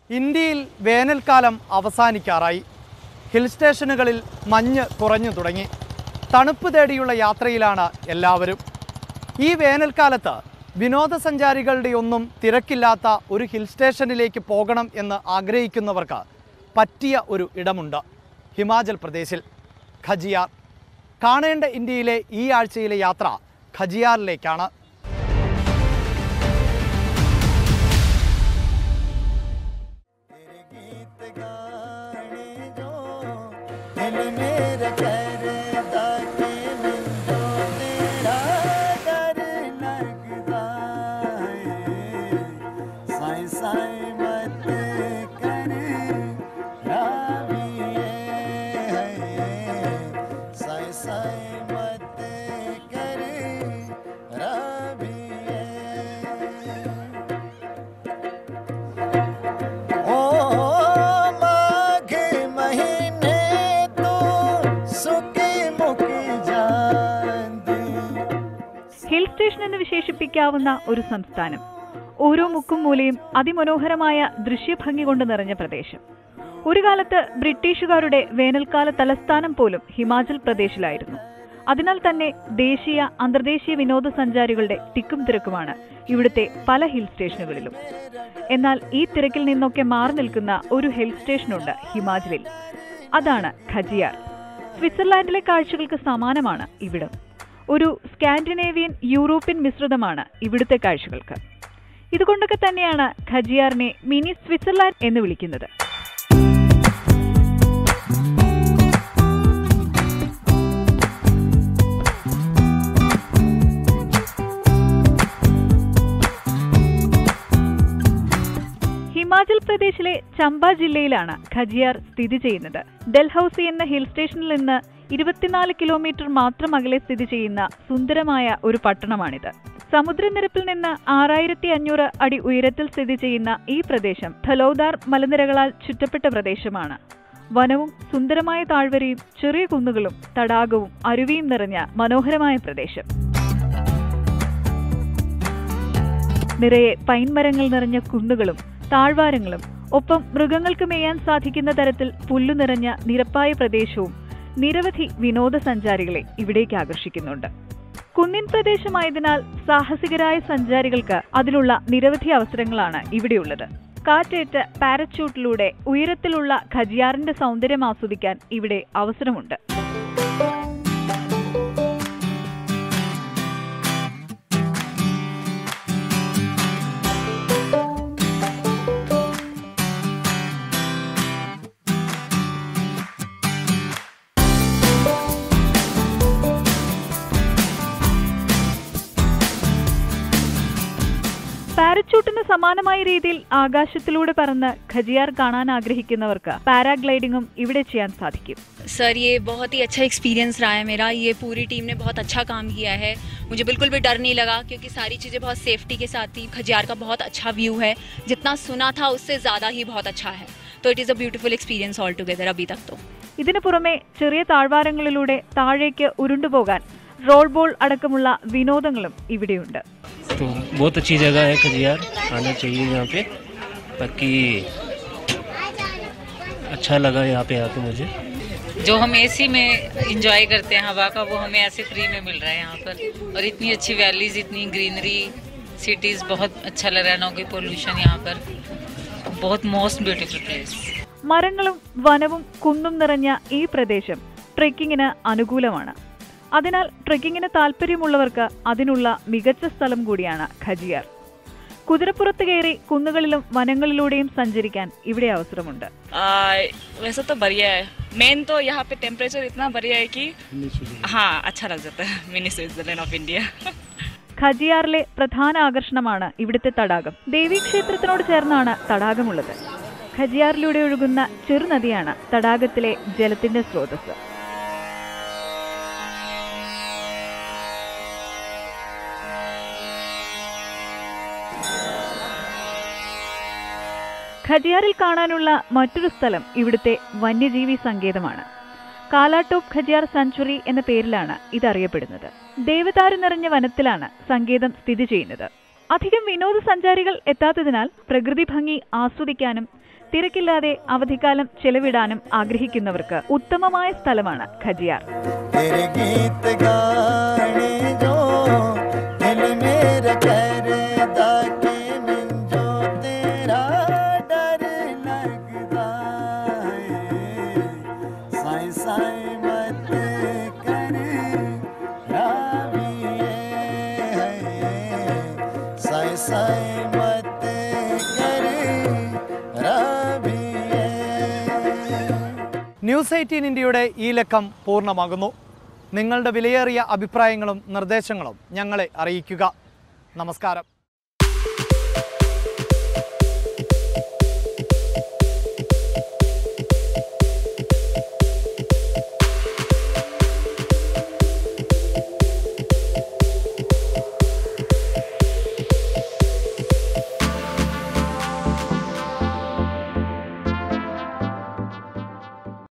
ഇന്ത്യയിൽ വേനൽക്കാലം അവസാനിക്കാറായി ഹിൽ സ്റ്റേഷനുകളിൽ മഞ്ഞ് കുറഞ്ഞു തുടങ്ങി തണുപ്പ് തേടിയുള്ള യാത്രയിലാണ് എല്ലാവരും ഈ വേനൽക്കാലത്ത് വിനോദസഞ്ചാരികളുടെ ഒന്നും തിരക്കില്ലാത്ത ഒരു ഹിൽ സ്റ്റേഷനിലേക്ക് പോകണം എന്ന് ആഗ്രഹിക്കുന്നവർക്ക് പറ്റിയ ഒരു ഇടമുണ്ട് ഹിമാചൽ പ്രദേശിൽ ഖജിയാർ കാണേണ്ട ഇന്ത്യയിലെ ഈ ആഴ്ചയിലെ യാത്ര ഖജിയാറിലേക്കാണ് ਦਿਲ ਮੇਰਾ ਕਰਦਾ ਕਿ ਮੈਨੂੰ ਤੇਰਾ ਡਰ ਲੱਗਦਾ ਏ ਸਾਈ ਸਾਈ ਮਤ ਕਰ ਰਾਵੀਏ ਸਾਈ ਸਾਈ ਮਤ ਕਰ ਰਾਵੀਏ ओ माघ महीने तो सुखी मुखी जांदी ഹിൽ സ്റ്റേഷൻ എന്ന് വിശേഷിപ്പിക്കാവുന്ന ഒരു സംസ്ഥാനം ഓരോ മുക്കും മൂലയും അതിമനോഹരമായ ദൃശ്യഭംഗി കൊണ്ട് നിറഞ്ഞ പ്രദേശം ഒരു കാലത്ത് ബ്രിട്ടീഷുകാരുടെ വേനൽക്കാല തലസ്ഥാനം പോലും ഹിമാചൽ പ്രദേശിലായിരുന്നു അതിനാൽ തന്നെ ദേശീയ അന്തർദേശീയ വിനോദസഞ്ചാരികളുടെ തിക്കും തിരക്കുമാണ് ഇവിടുത്തെ പല ഹിൽ സ്റ്റേഷനുകളിലും എന്നാൽ ഈ തിരക്കിൽ നിന്നൊക്കെ മാറി നിൽക്കുന്ന ഒരു ഹിൽ സ്റ്റേഷനുണ്ട് ഹിമാചലിൽ അതാണ് ഖജിയാർ സ്വിറ്റ്സർലാൻഡിലെ കാഴ്ചകൾക്ക് സമാനമാണ് ഇവിടം ഒരു സ്കാൻഡിനേവിയൻ യൂറോപ്യൻ മിശ്രിതമാണ് ഇവിടുത്തെ കാഴ്ചകൾക്ക് ഇതുകൊണ്ടൊക്കെ തന്നെയാണ് ഖജിയാറിനെ മിനി സ്വിറ്റ്സർലാൻഡ് എന്ന് വിളിക്കുന്നത് ഹിമാചൽ പ്രദേശിലെ ചമ്പ ജില്ലയിലാണ് ഖജിയാർ സ്ഥിതി ചെയ്യുന്നത് ഡൽഹൌസി എന്ന ഹിൽ സ്റ്റേഷനിൽ നിന്ന് ഇരുപത്തിനാല് കിലോമീറ്റർ മാത്രം അകലെ സ്ഥിതി ചെയ്യുന്ന സുന്ദരമായ ഒരു പട്ടണമാണിത് സമുദ്രനിരപ്പിൽ നിന്ന് ആറായിരത്തി അഞ്ഞൂറ് അടി ഉയരത്തിൽ സ്ഥിതി ചെയ്യുന്ന ഈ പ്രദേശം ധലോദാർ മലനിരകളാൽ ചുറ്റപ്പെട്ട പ്രദേശമാണ് വനവും സുന്ദരമായ താഴ്വരയും ചെറിയ കുന്നുകളും തടാകവും അരുവിയും നിറഞ്ഞ മനോഹരമായ പ്രദേശം നിറയെ പൈൻമരങ്ങൾ നിറഞ്ഞ കുന്നുകളും താഴ്വാരങ്ങളും ഒപ്പം മൃഗങ്ങൾക്ക് മേയാൻ സാധിക്കുന്ന തരത്തിൽ പുല്ലു നിറഞ്ഞ നിരപ്പായ പ്രദേശവും നിരവധി വിനോദസഞ്ചാരികളെ ഇവിടേക്ക് ആകർഷിക്കുന്നുണ്ട് കുന്നിൻ പ്രദേശമായതിനാൽ സാഹസികരായ സഞ്ചാരികൾക്ക് അതിലുള്ള നിരവധി അവസരങ്ങളാണ് ഇവിടെയുള്ളത് കാറ്റേറ്റ് പാരച്യൂട്ടിലൂടെ ഉയരത്തിലുള്ള ഖജിയാറിന്റെ സൗന്ദര്യം ആസ്വദിക്കാൻ ഇവിടെ അവസരമുണ്ട് പാരച്യൂട്ടിന് സമാനമായ രീതിയിൽ ആകാശത്തിലൂടെ പറന്ന് ഖജിയാർ കാണാൻ ആഗ്രഹിക്കുന്നവർക്ക് പാരാഗ്ലൈഡിംഗും ഇവിടെ ചെയ്യാൻ സാധിക്കും सर ये बहुत ही अच्छा एक्सपीरियंस रहा है मेरा ये पूरी टीम ने बहुत अच्छा काम किया है मुझे बिल्कुल भी डर नहीं लगा क्योंकि सारी चीज़ें बहुत सेफ्टी के साथ थी खजियार का बहुत अच्छा व्यू है जितना सुना था उससे ज़्यादा ही बहुत अच्छा है तो it is a beautiful experience all together अभी तक तो ഇതിനു പുറമെ ചെറിയ താഴ്വാരങ്ങളിലൂടെ താഴേക്ക് ഉരുണ്ടുപോകാൻ റോൾ ബോൾ അടക്കമുള്ള വിനോദങ്ങളും ഇവിടെയുണ്ട് तो बहुत अच्छी जगह है खजियार आना चाहिए यहाँ पे बाकी अच्छा लगा यहाँ पे आके मुझे जो हम एसी में इंजॉय करते हैं हवा का वो हमें ऐसे फ्री में मिल रहा है यहाँ पर और इतनी अच्छी वैलीज इतनी ग्रीनरी सिटीज़ बहुत अच्छा लग रहा है नो कोई पोल्यूशन यहाँ पर बहुत मोस्ट ब्यूटीफुल प्लेस മരങ്ങളും വനവും കുന്നും നിറഞ്ഞ ഈ പ്രദേശം ട്രെക്കിങ്ങിന് അനുകൂലമാണ് അതിനാൽ ട്രെക്കിങ്ങിന് താല്പര്യമുള്ളവർക്ക് അതിനുള്ള മികച്ച സ്ഥലം കൂടിയാണ് ഖജിയാർ കുതിരപ്പുറത്ത് കയറി കുന്നുകളിലും വനങ്ങളിലൂടെയും സഞ്ചരിക്കാൻ ഇവിടെ അവസരമുണ്ട് आ, वैसे तो बढ़िया है मेन तो यहाँ पे टेम्परेचर इतना बढ़िया है कि हाँ अच्छा लग जाता है मिनी स्विट्जरलैंड ऑफ इंडिया ഖജിയാറിലെ പ്രധാന ആകർഷണമാണ് ഇവിടുത്തെ തടാകം ദേവീക്ഷേത്രത്തിനോട് ചേർന്നാണ് തടാകമുള്ളത് ഖജിയാറിലൂടെ ഒഴുകുന്ന ചെറുനദിയാണ് തടാകത്തിലെ ജലത്തിന്റെ സ്രോതസ് ഖജിയാറിൽ കാണാനുള്ള മറ്റൊരു സ്ഥലം ഇവിടുത്തെ വന്യജീവി സങ്കേതമാണ് കാലാട്ടോപ്പ് ഖജിയാർ സാങ്ച്വറി എന്ന പേരിലാണ് ഇതറിയപ്പെടുന്നത് ദേവദാരു നിറഞ്ഞ വനത്തിലാണ് സങ്കേതം സ്ഥിതി ചെയ്യുന്നത് അധികം വിനോദസഞ്ചാരികൾ എത്താത്തതിനാൽ പ്രകൃതി ഭംഗി ആസ്വദിക്കാനും തിരക്കില്ലാതെ അവധിക്കാലം ചെലവിടാനും ആഗ്രഹിക്കുന്നവർക്ക് ഉത്തമമായ സ്ഥലമാണ് ഖജിയാർ तेरे गीत गाने जो दिल मेरा करदा के मिंजो तेरा डर लगदा है साई साई मत कर राविए है साई साई मत कर राविए ന്യൂസ് എയ്റ്റീൻ ഇന്ത്യയുടെ ഈ ലക്കം പൂർണ്ണമാകുന്നു നിങ്ങളുടെ വിലയേറിയ അഭിപ്രായങ്ങളും നിർദ്ദേശങ്ങളും ഞങ്ങളെ അറിയിക്കുക നമസ്കാരം